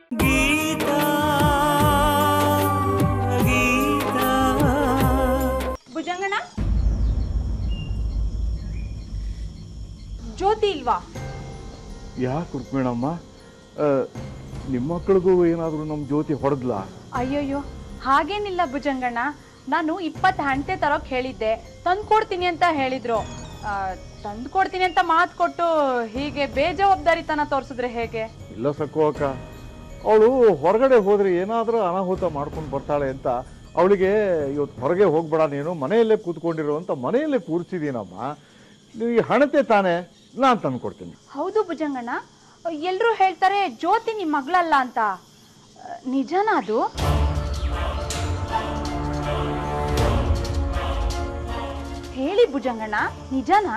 ಗೀತಾ ಗೀತಾ ಭುಜಂಗಣ್ಣ ಜ್ಯೋತಿ ಇಲ್ವಾ ಯಾಕೆ ರುಕ್ಮಿಣಮ್ಮ ಆ, ನಿಮ್ಮ ಮಕ್ಕಳಿಗೂ ಏನಾದರೂ ನಮ್ಮ ಜ್ಯೋತಿ ಹೊಡೆದ್ಲಾ ಅಯ್ಯಯ್ಯೋ ಹಾಗೇನಿಲ್ಲ ಭುಜಂಗಣ್ಣ ನಾನು ಇಪ್ಪತ್ತು ಹಂಟೆ ತರೋಕ್ ಹೇಳಿದ್ದೆ ತಂದ್ಕೊಡ್ತೀನಿ ಅಂತ ಹೇಳಿದ್ರು ಆ, ತಂದ್ಕೊಡ್ತೀನಿ ಅಂತ ಮಾತು ಕೊಟ್ಟು ಹೀಗೆ ಬೇಜವಾಬ್ದಾರಿತನ ತೋರಿಸಿದ್ರೆ ಹೇಗೆ ಇಲ್ಲ ಸಕ್ಕು ಅಕ್ಕ ಅವಳು ಹೊರಗಡೆ ಹೋದ್ರೆ ಏನಾದರೂ ಅನಾಹುತ ಮಾಡ್ಕೊಂಡು ಬರ್ತಾಳೆ ಅಂತ ಅವಳಿಗೆ ಇವತ್ತು ಹೊರಗೆ ಹೋಗ್ಬೇಡ ನೀನು ಮನೆಯಲ್ಲೇ ಕೂತ್ಕೊಂಡಿರು ಅಂತ ಮನೆಯಲ್ಲೇ ಕೂರಿಸಿದ್ದೀನಮ್ಮ ನೀವು ಈ ಹಣತೆ ತಾನೇ ನಾನು ತಂದು ಕೊಡ್ತೀನಿ ಹೌದು ಭುಜಂಗಣ್ಣ ಎಲ್ಲರೂ ಹೇಳ್ತಾರೆ ಜ್ಯೋತಿ ನಿಮ್ಮ ಮಗಳಲ್ಲ ಅಂತ ಆ, ನಿಜನಾ ಅದು ಹೇಳಿ ಭುಜಂಗಣ್ಣ ನಿಜನಾ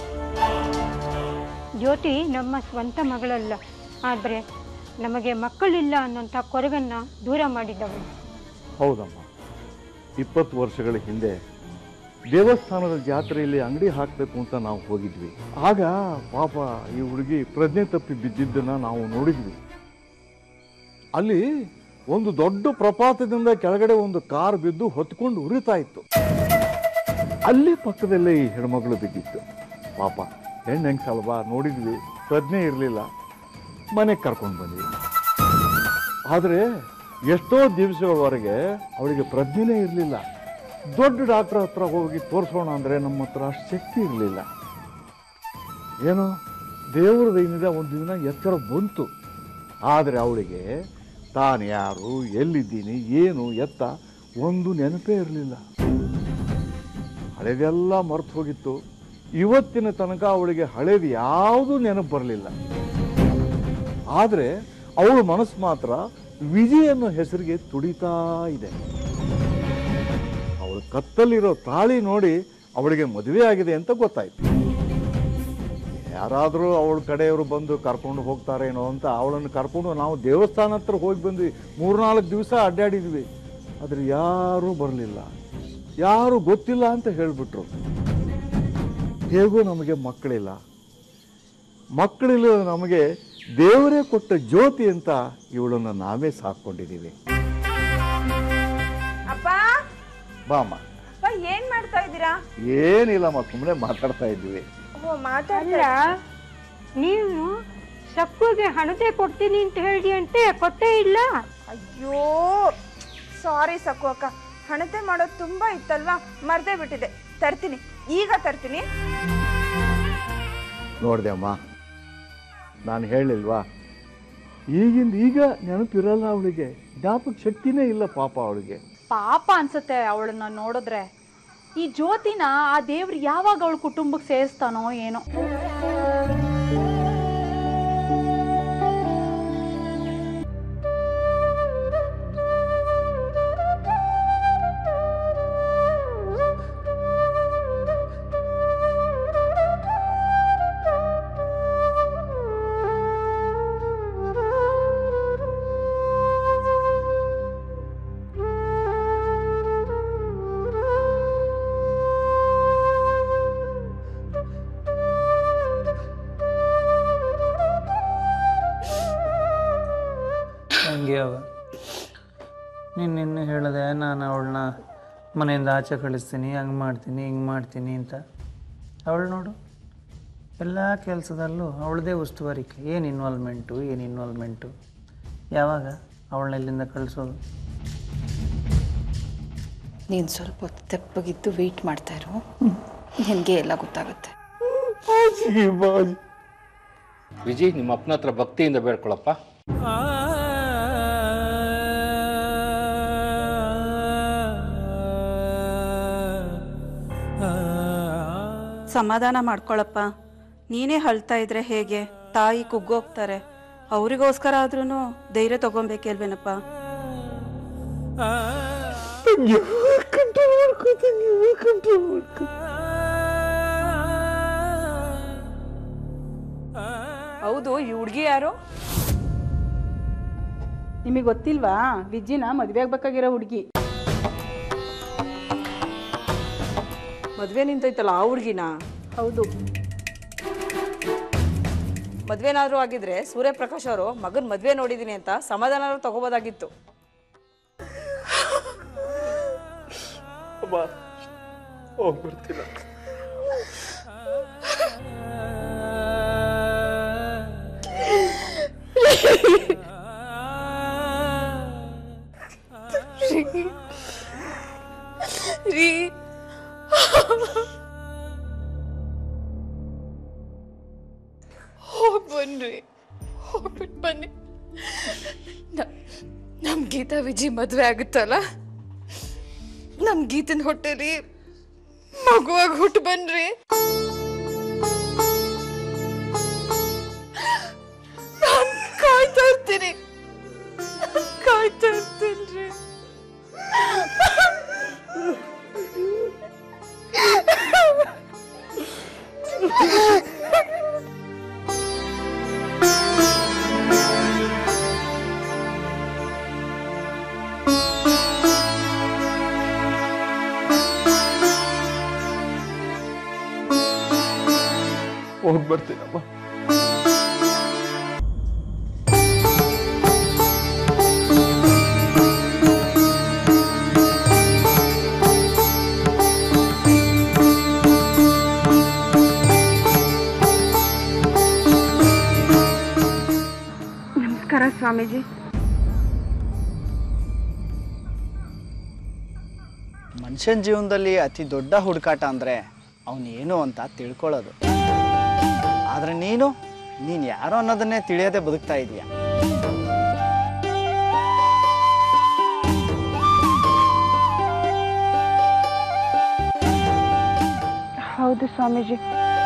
ಜ್ಯೋತಿ ನಮ್ಮ ಸ್ವಂತ ಮಗಳಲ್ಲ ಆದರೆ ನಮಗೆ ಮಕ್ಕಳಿಲ್ಲ ಅನ್ನೋಂಥ ಕೊರಗನ್ನು ದೂರ ಮಾಡಿದ್ದವಳು ಹೌದಮ್ಮ ಇಪ್ಪತ್ತು ವರ್ಷಗಳ ಹಿಂದೆ ದೇವಸ್ಥಾನದ ಜಾತ್ರೆಯಲ್ಲಿ ಅಂಗಡಿ ಹಾಕಬೇಕು ಅಂತ ನಾವು ಹೋಗಿದ್ವಿ ಆಗ ಪಾಪ ಈ ಹುಡುಗಿ ಪ್ರಜ್ಞೆ ತಪ್ಪಿ ಬಿದ್ದಿದ್ದನ್ನ ನಾವು ನೋಡಿದ್ವಿ ಅಲ್ಲಿ ಒಂದು ದೊಡ್ಡ ಪ್ರಪಾತದಿಂದ ಕೆಳಗಡೆ ಒಂದು ಕಾರ್ ಬಿದ್ದು ಹೊತ್ಕೊಂಡು ಉರಿತಾ ಇತ್ತು ಅಲ್ಲಿ ಪಕ್ಕದಲ್ಲೇ ಈ ಹೆಣ್ಮಗಳು ಬಿದ್ದಿತ್ತು ಪಾಪ ಹೆಣ್ಣು ಹೆಂಗ್ ಸಲ್ವಾ ನೋಡಿದ್ವಿ ಪ್ರಜ್ಞೆ ಇರಲಿಲ್ಲ ಮನೆಗೆ ಕರ್ಕೊಂಡು ಬಂದ್ವಿ ಆದರೆ ಎಷ್ಟೋ ದಿವಸಗಳವರೆಗೆ ಅವಳಿಗೆ ಪ್ರಜ್ಞೆನೇ ಇರಲಿಲ್ಲ ದೊಡ್ಡ ಡಾಕ್ಟರ್ ಹತ್ರ ಹೋಗಿ ತೋರಿಸೋಣ ಅಂದರೆ ನಮ್ಮ ಹತ್ರ ಅಷ್ಟು ಶಕ್ತಿ ಇರಲಿಲ್ಲ ಏನೋ ದೇವರ ದೈನಿಂದ ಒಂದು ದಿನ ಎಚ್ಚರ ಬಂತು ಆದರೆ ಅವಳಿಗೆ ತಾನು ಯಾರು ಎಲ್ಲಿದ್ದೀನಿ ಏನು ಎತ್ತ ಒಂದು ನೆನಪೇ ಇರಲಿಲ್ಲ ಹಳೆದೆಲ್ಲ ಮರ್ತು ಹೋಗಿತ್ತು ಇವತ್ತಿನ ತನಕ ಅವಳಿಗೆ ಹಳೇದು ಯಾವುದೂ ನೆನಪು ಬರಲಿಲ್ಲ ಆದರೆ ಅವಳ ಮನಸ್ಸು ಮಾತ್ರ ವಿಜಯ್ ಅನ್ನೋ ಹೆಸರಿಗೆ ತುಡಿತಾ ಇದೆ ಅವಳ ಕತ್ತಲ್ಲಿರೋ ತಾಳಿ ನೋಡಿ ಅವಳಿಗೆ ಮದುವೆ ಆಗಿದೆ ಅಂತ ಗೊತ್ತಾಯ್ತು ಯಾರಾದರೂ ಅವಳ ಕಡೆಯವರು ಬಂದು ಕರ್ಕೊಂಡು ಹೋಗ್ತಾರೇನೋ ಅಂತ ಅವಳನ್ನು ಕರ್ಕೊಂಡು ನಾವು ದೇವಸ್ಥಾನ ಹತ್ರ ಹೋಗಿ ಬಂದ್ವಿ ಮೂರ್ನಾಲ್ಕು ದಿವಸ ಅಡ್ಡಾಡಿದ್ವಿ ಆದರೆ ಯಾರೂ ಬರಲಿಲ್ಲ ಯಾರು ಗೊತ್ತಿಲ್ಲ ಅಂತ ಹೇಳಿಬಿಟ್ರು ಹೇಗೂ ನಮಗೆ ಮಕ್ಕಳಿಲ್ಲ ಮಕ್ಕಳಿಲ್ಲ ನಮಗೆ ದೇವರೇ ಕೊಟ್ಟ ಜ್ಯೋತಿ ಅಂತ ಇವಳನ್ನು ನಾವೇ ಸಾಕೊಂಡಿದ್ದೀವಿ ಅಪ್ಪ ಬಾಮ್ಮ ಅಪ್ಪ ಏನ್ ಮಾಡ್ತಾ ಇದ್ದೀರಾ ಏನಿಲ್ಲಮ್ಮ ಸುಮ್ಮನೆ ಮಾತಾಡ್ತಾ ಇದ್ದೀವಿ ಓ ಮಾತಾಡ್ತಾ ಅಲ್ಲ ನೀನು ಸಕ್ಕುಗೆ ಹಣತೆ ಕೊಡ್ತೀನಿ ಅಂತ ಹೇಳಿ ಅಂತೆ ಕೊಟ್ಟೇ ಇಲ್ಲ ಅಯ್ಯೋ ಸಾರಿ ಸಕು ಅಕ್ಕ ಹಣತೆ ಮಾಡೋದು ತುಂಬಾ ಇತ್ತಲ್ವಾ ಮರ್ದೇ ಬಿಟ್ಟಿದೆ ತರ್ತೀನಿ ಈಗ ತರ್ತೀನಿ ನೋಡಿದೆ ಅಮ್ಮ ನಾನು ಹೇಳಿಲ್ವಾ ಈಗಿಂದ ಈಗ ನೆನಪಿರಲ್ಲ ಅವಳಿಗೆ ಜ್ಞಾಪಕ ಶಕ್ತಿನೇ ಇಲ್ಲ ಪಾಪ ಅವಳಿಗೆ ಪಾಪ ಅನ್ಸುತ್ತೆ ಅವಳನ್ನ ನೋಡಿದ್ರೆ ಈ ಜ್ಯೋತಿನ ಆ ದೇವ್ರು ಯಾವಾಗ ಅವಳ ಕುಟುಂಬಕ್ಕೆ ಸೇರಿಸ್ತಾನೋ ಏನೋ ಹಂಗೆ ಅವ ನೀನು ನಿನ್ನೆ ಹೇಳಿದೆ ನಾನು ಅವಳನ್ನ ಮನೆಯಿಂದ ಆಚೆ ಕಳಿಸ್ತೀನಿ ಹಂಗೆ ಮಾಡ್ತೀನಿ ಹಿಂಗೆ ಮಾಡ್ತೀನಿ ಅಂತ ಅವಳು ನೋಡು ಎಲ್ಲ ಕೆಲಸದಲ್ಲೂ ಅವಳದೇ ಉಸ್ತುವಾರಿಕೆ ಏನು ಇನ್ವಾಲ್ವ್ಮೆಂಟು ಏನು ಇನ್ವಾಲ್ವ್ಮೆಂಟು ಯಾವಾಗ ಅವಳನ್ನ ಇಲ್ಲಿಂದ ಕಳಿಸೋದು ನೀನು ಸ್ವಲ್ಪ ಹೊತ್ತು ತೆಪ್ಪಗಿದ್ದು ವೆಯ್ಟ್ ಮಾಡ್ತಾ ಇರು ನಿನಗೆ ಎಲ್ಲ ಗೊತ್ತಾಗುತ್ತೆ ವಿಜಯ್ ನಿಮ್ಮ ಅಪ್ಪನ ಹತ್ರ ಭಕ್ತಿಯಿಂದ ಬೇಡ್ಕೊಳಪ್ಪ ಸಮಾಧಾನ ಮಾಡ್ಕೊಳಪ್ಪ ನೀನೇ ಅಳ್ತಾ ಇದ್ರೆ ಹೇಗೆ ತಾಯಿ ಕುಗ್ಗೋಗ್ತಾರೆ ಅವರಿಗೋಸ್ಕರ ಆದ್ರೂ ಧೈರ್ಯ ತಗೊಬೇಕಲ್ವೇನಪ್ಪ ಹೌದು ಈ ಹುಡುಗಿ ಯಾರು ನಿಮಗೆ ಗೊತ್ತಿಲ್ವಾ ವಿಜ್ಜಿನ ಮದುವೆ ಆಗ್ಬೇಕಾಗಿರೋ ಹುಡುಗಿ ಮದ್ವೆ ನಿಂತೈತಲ್ಲ ಆ ಹುಡುಗಿನ ಹೌದು ಮದ್ವೆನಾದ್ರೂ ಆಗಿದ್ರೆ ಸೂರ್ಯಪ್ರಕಾಶ್ ಅವರು ಮಗನ ಮದ್ವೆ ನೋಡಿದೀನಿ ಅಂತ ಸಮಾಧಾನ ತಗೋಬೋದಾಗಿತ್ತು ಅಮ್ಮ ಹೋಗ್ಬಿಡ್ತೀನ ರೀ ಹೋಗ್ ಬನ್ರಿ ಹೋಗ್ಬಿಟ್ಟು ಬನ್ನಿ ನ- ನಮ್ ಗೀತಾ ವಿಜಿ ಮದ್ವೆ ಆಗುತ್ತಲ್ಲ ನಮ್ ಗೀತನ್ ಹೊಟ್ಟೆಲಿ ಮಗುವಾಗಿ ಹುಟ್ಟು ಬನ್ರಿ ನಾನ್ ಕಾಯ್ತಾ ಇರ್ತೀನಿ ಕಾಯ್ತಾ ಇರ್ತೀನಿ ಹೋಗ್ಬರ್ತೀನಮ್ಮ ನಮಸ್ಕಾರ ಸ್ವಾಮೀಜಿ ಮನುಷ್ಯನ ಜೀವನದಲ್ಲಿ ಅತಿ ದೊಡ್ಡ ಹುಡುಕಾಟ ಅಂದರೆ ಅವನೇನು ಅಂತ ತಿಳ್ಕೊಳ್ಳೋದು ಆದರೆ ನೀನು ನೀನು ಯಾರೋ ಅನ್ನೋದನ್ನೇ ತಿಳಿಯದೆ ಬದುಕ್ತಾ ಇದೀಯ ಹೌದು ಸ್ವಾಮೀಜಿ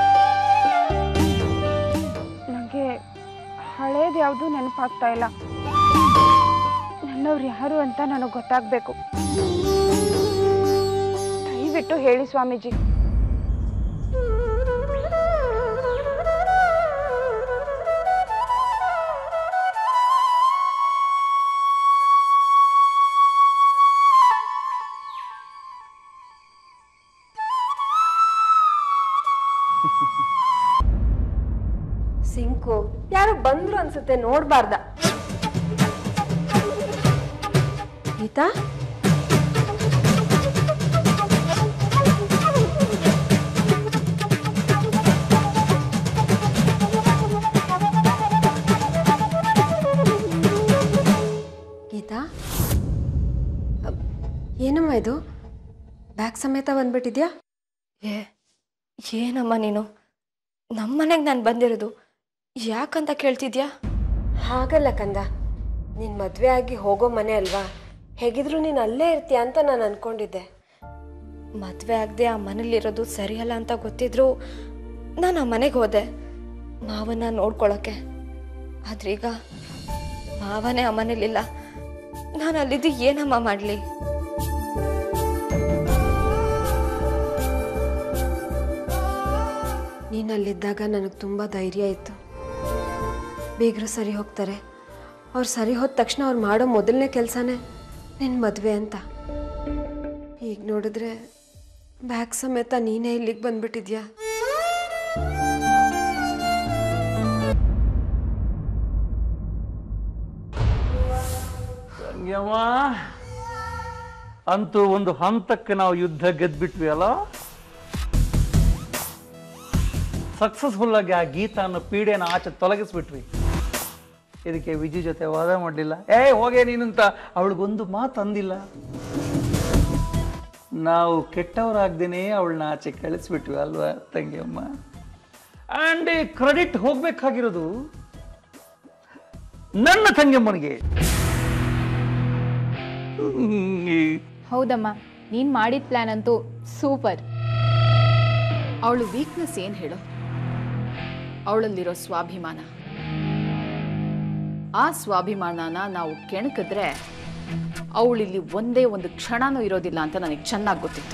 ನನಗೆ ಹಳೇದು ಯಾವುದು ನೆನಪಾಗ್ತಾ ಇಲ್ಲ ನನ್ನವ್ರು ಯಾರು ಅಂತ ನನಗೆ ಗೊತ್ತಾಗಬೇಕು ದಯವಿಟ್ಟು ಹೇಳಿ ಸ್ವಾಮೀಜಿ ಸಿಂಕು ಯಾರೋ ಬಂದ್ರು ಅನ್ಸುತ್ತೆ ನೋಡ್ಬಾರ್ದ ಗೀತಾ ಗೀತಾ ಅಬ್, ಏನಮ್ಮ ಇದು ಬ್ಯಾಗ್ ಸಮೇತ ಬಂದ್ಬಿಟ್ಟಿದ್ಯಾ ಏ ಏನಮ್ಮ ನೀನು ನಮ್ಮನೆಗೆ ನಾನು ಬಂದಿರೋದು ಯಾಕಂತ ಕೇಳ್ತಿದ್ಯಾ ಹಾಗಲ್ಲ ಕಂದ ನಿನ್ ಮದ್ವೆ ಆಗಿ ಹೋಗೋ ಮನೆ ಅಲ್ವಾ ಹೇಗಿದ್ರು ನೀನು ಅಲ್ಲೇ ಇರ್ತೀಯ ಅಂತ ನಾನು ಅನ್ಕೊಂಡಿದ್ದೆ ಮದುವೆ ಆಗದೆ ಆ ಮನೇಲಿರೋದು ಸರಿಯಲ್ಲ ಅಂತ ಗೊತ್ತಿದ್ರು ನಾನು ಆ ಮನೆಗೆ ಹೋದೆ ಮಾವನ್ನ ನೋಡ್ಕೊಳಕ್ಕೆ ಆದ್ರೀಗ ಮಾವನೇ ಆ ಮನೇಲಿಲ್ಲ ನಾನು ಅಲ್ಲಿದ್ದು ಏನಮ್ಮ ಮಾಡಲಿ ನೀನು ಅಲ್ಲಿದ್ದಾಗ ನನಗೆ ತುಂಬ ಧೈರ್ಯ ಇತ್ತು ಬೀಗರು ಸರಿ ಹೋಗ್ತಾರೆ ಅವ್ರು ಸರಿ ಹೋದ ತಕ್ಷಣ ಅವ್ರು ಮಾಡೋ ಮೊದಲನೇ ಕೆಲಸನೇ ನಿನ್ನ ಮದುವೆ ಅಂತ ಈಗ ನೋಡಿದ್ರೆ ಬ್ಯಾಗ್ ಸಮೇತ ನೀನೇ ಇಲ್ಲಿಗೆ ಬಂದ್ಬಿಟ್ಟಿದ್ಯಾ ತಂಗ್ಯವ್ವ ಅಂತೂ ಒಂದು ಹಂತಕ್ಕೆ ನಾವು ಯುದ್ಧ ಗೆದ್ಬಿಟ್ವಿ ಅಲ್ಲ ಸಕ್ಸಸ್ಫುಲ್ ಆಗಿ ಆ ಗೀತ ಅನ್ನೋ ಪೀಡೆನ ಆಚೆ ತೊಲಗಿಸ್ಬಿಟ್ವಿ ಇದಕ್ಕೆ ವಿಜಿ ಜೊತೆ ವಾದ ಮಾಡಲಿಲ್ಲ ಏ ಹೋಗೆ ನೀನಂತ ಅವಳಿಗೊಂದು ಮಾತು ಅಂದಿಲ್ಲ ನಾವು ಕೆಟ್ಟವರಾಗ್ದೇನೆ ಅವಳನ್ನ ಆಚೆ ಕಳಿಸ್ಬಿಟ್ವಿ ಅಲ್ವಾ ತಂಗಿಯಮ್ಮ ಆ್ಯಂಡ್ ಕ್ರೆಡಿಟ್ ಹೋಗ್ಬೇಕಾಗಿರೋದು ನನ್ನ ತಂಗಿಯಮ್ಮನಿಗೆ ಹೌದಮ್ಮ ನೀನ್ ಮಾಡಿದ ಪ್ಲಾನ್ ಅಂತೂ ಸೂಪರ್ ಅವಳು ವೀಕ್ನೆಸ್ ಏನು ಹೇಳು ಅವಳಲ್ಲಿರೋ ಸ್ವಾಭಿಮಾನ ಆ ಸ್ವಾಭಿಮಾನನ ನಾವು ಕೆಣಕಿದ್ರೆ ಅವಳಿಲ್ಲಿ ಒಂದೇ ಒಂದು ಕ್ಷಣನೂ ಇರೋದಿಲ್ಲ ಅಂತ ನನಗೆ ಚೆನ್ನಾಗಿ ಗೊತ್ತಿತ್ತು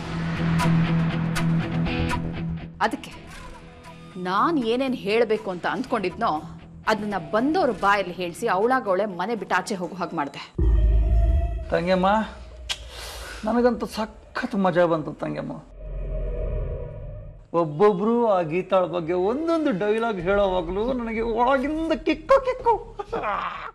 ಅದಕ್ಕೆ ನಾನು ಏನೇನು ಹೇಳಬೇಕು ಅಂತ ಅಂದ್ಕೊಂಡಿದ್ನೋ ಅದನ್ನ ಬಂದವ್ರ ಬಾಯಲ್ಲಿ ಹೇಳಿಸಿ ಅವಳಾಗವಳೆ ಮನೆ ಬಿಟ್ಟು ಆಚೆ ಹೋಗೋ ಹಾಗೆ ಮಾಡಿದೆ ತಂಗಮ್ಮ ನನಗಂತೂ ಸಖತ್ ಮಜಾ ಬಂತು ತಂಗಮ್ಮ ಒಬ್ಬೊಬ್ರು ಆ ಗೀತಾಳ ಬಗ್ಗೆ ಒಂದೊಂದು ಡೈಲಾಗ್ ಹೇಳೋವಾಗಲೂ ನನಗೆ ಒಳಗಿಂದ ಕಿಕ್ಕು ಕಿಕ್ಕು